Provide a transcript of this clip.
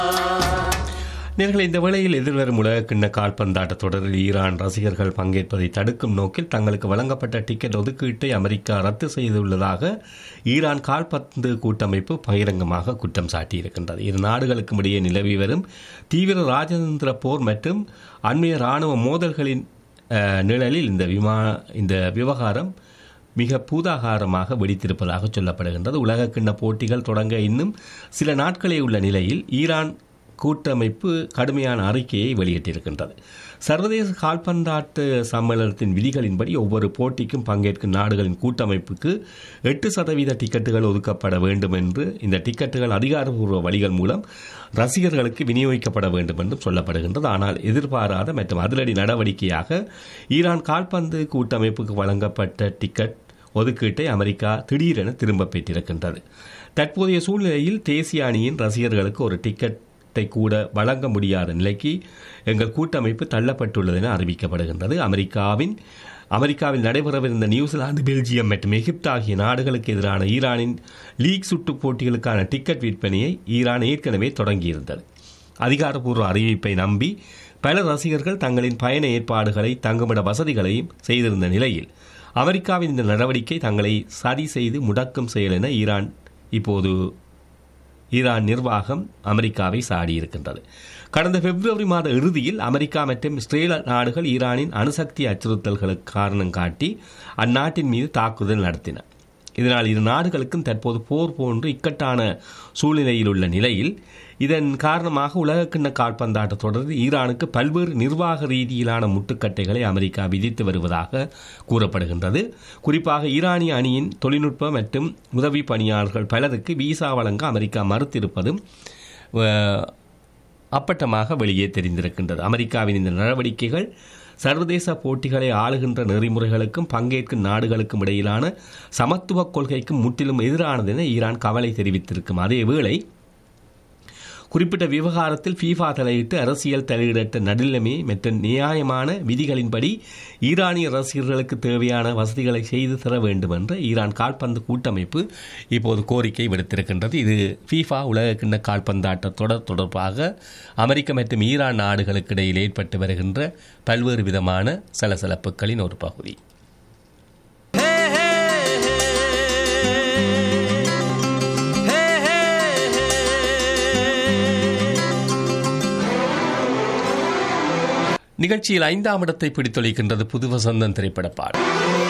நேர்களை இந்த வேளையில் எதிர்வரும் உலக கிண்ண கால்பந்தாட்ட தொடரில் ஈரான் ரசிகர்கள் பங்கேற்பதை தடுக்கும் நோக்கில் தங்களுக்கு வழங்கப்பட்ட டிக்கெட் ஒதுக்கீட்டை அமெரிக்கா ரத்து செய்துள்ளதாக ஈரான் கால்பந்து கூட்டமைப்பு பகிரங்கமாக குற்றம் சாட்டியிருக்கின்றது இரு நாடுகளுக்கும் இடையே நிலவி வரும் தீவிர ராஜதந்திர போர் மற்றும் அண்மைய ராணுவ மோதல்களின் அஹ், நிழலில் இந்த விமா இந்த விவகாரம் மிக பூதாகாரமாக வெடித்திருப்பதாக சொல்லப்படுகின்றது உலக கிண்ண போட்டிகள் தொடங்க இன்னும் சில நாட்களே உள்ள நிலையில் ஈரான் கூட்டமைப்பு கடுமையான அறிக்கையை வெளியிட்டிருக்கின்றது சர்வதேச கால்பந்தாட்டு சம்மேளனத்தின் விதிகளின்படி ஒவ்வொரு போட்டிக்கும் பங்கேற்கும் நாடுகளின் கூட்டமைப்புக்கு எட்டு சதவீத டிக்கெட்டுகள் ஒதுக்கப்பட வேண்டும் என்று இந்த டிக்கெட்டுகள் அதிகாரப்பூர்வ வழிகள் மூலம் ரசிகர்களுக்கு விநியோகிக்கப்பட வேண்டும் என்றும் சொல்லப்படுகின்றது ஆனால் எதிர்பாராத மற்றும் அதிரடி நடவடிக்கையாக ஈரான் கால்பந்து கூட்டமைப்புக்கு வழங்கப்பட்ட டிக்கெட் ஒதுக்கீட்டை அமெரிக்கா திடீரென திரும்பப் பெற்றிருக்கின்றது தற்போதைய சூழ்நிலையில் தேசிய அணியின் ரசிகர்களுக்கு ஒரு டிக்கெட்டை கூட வழங்க முடியாத நிலைக்கு எங்கள் கூட்டமைப்பு தள்ளப்பட்டுள்ளது என அறிவிக்கப்படுகின்றது அமெரிக்காவின் அமெரிக்காவில் நடைபெறவிருந்த நியூசிலாந்து பெல்ஜியம் மற்றும் எகிப்து ஆகிய நாடுகளுக்கு எதிரான ஈரானின் லீக் சுற்று போட்டிகளுக்கான டிக்கெட் விற்பனையை ஈரான் ஏற்கனவே தொடங்கியிருந்தது அதிகாரப்பூர்வ அறிவிப்பை நம்பி பல ரசிகர்கள் தங்களின் பயண ஏற்பாடுகளை தங்குமிட வசதிகளையும் செய்திருந்த நிலையில் அமெரிக்காவின் இந்த நடவடிக்கை தங்களை சரி செய்து முடக்கும் செயல் என ஈரான் இப்போது ஈரான் நிர்வாகம் அமெரிக்காவை சாடியிருக்கின்றது கடந்த பிப்ரவரி மாத இறுதியில் அமெரிக்கா மற்றும் இஸ்ரேல் நாடுகள் ஈரானின் அணுசக்தி அச்சுறுத்தல்களுக்கு காரணம் காட்டி அந்நாட்டின் மீது தாக்குதல் நடத்தின இதனால் இரு நாடுகளுக்கும் தற்போது போர் போன்று இக்கட்டான சூழ்நிலையில் உள்ள நிலையில் இதன் காரணமாக உலகக்கிண்ண கால்பந்தாட்ட தொடரில் ஈரானுக்கு பல்வேறு நிர்வாக ரீதியிலான முட்டுக்கட்டைகளை அமெரிக்கா விதித்து வருவதாக கூறப்படுகின்றது குறிப்பாக ஈரானிய அணியின் தொழில்நுட்ப மற்றும் உதவி பணியாளர்கள் பலருக்கு விசா வழங்க அமெரிக்கா மறுத்திருப்பதும் அஹ், அப்பட்டமாக வெளியே தெரிந்திருக்கின்றது அமெரிக்காவின் இந்த நடவடிக்கைகள் சர்வதேச போட்டிகளை ஆளுகின்ற நெறிமுறைகளுக்கும் பங்கேற்கும் நாடுகளுக்கும் இடையிலான சமத்துவ கொள்கைக்கும் முற்றிலும் எதிரானது என ஈரான் கவலை தெரிவித்திருக்கும் அதேவேளை குறிப்பிட்ட விவகாரத்தில் ஃபீஃபா தலையிட்டு அரசியல் தலையிடற்ற நடுநிலைமை மற்றும் நியாயமான விதிகளின்படி ஈரானிய ரசிகர்களுக்கு தேவையான வசதிகளை செய்து தர வேண்டும் என்று ஈரான் கால்பந்து கூட்டமைப்பு இப்போது கோரிக்கை விடுத்திருக்கின்றது இது ஃபீஃபா உலக கிண்ண கால்பந்தாட்ட தொடர் தொடர்பாக அமெரிக்க மற்றும் ஈரான் நாடுகளுக்கு இடையில் ஏற்பட்டு வருகின்ற பல்வேறு விதமான சலசலப்புகளின் ஒரு பகுதி நிகழ்ச்சியில் ஐந்தாம் இடத்தை பிடித்தொழிக்கின்றது புது வசந்தன் திரைப்பட பாடல்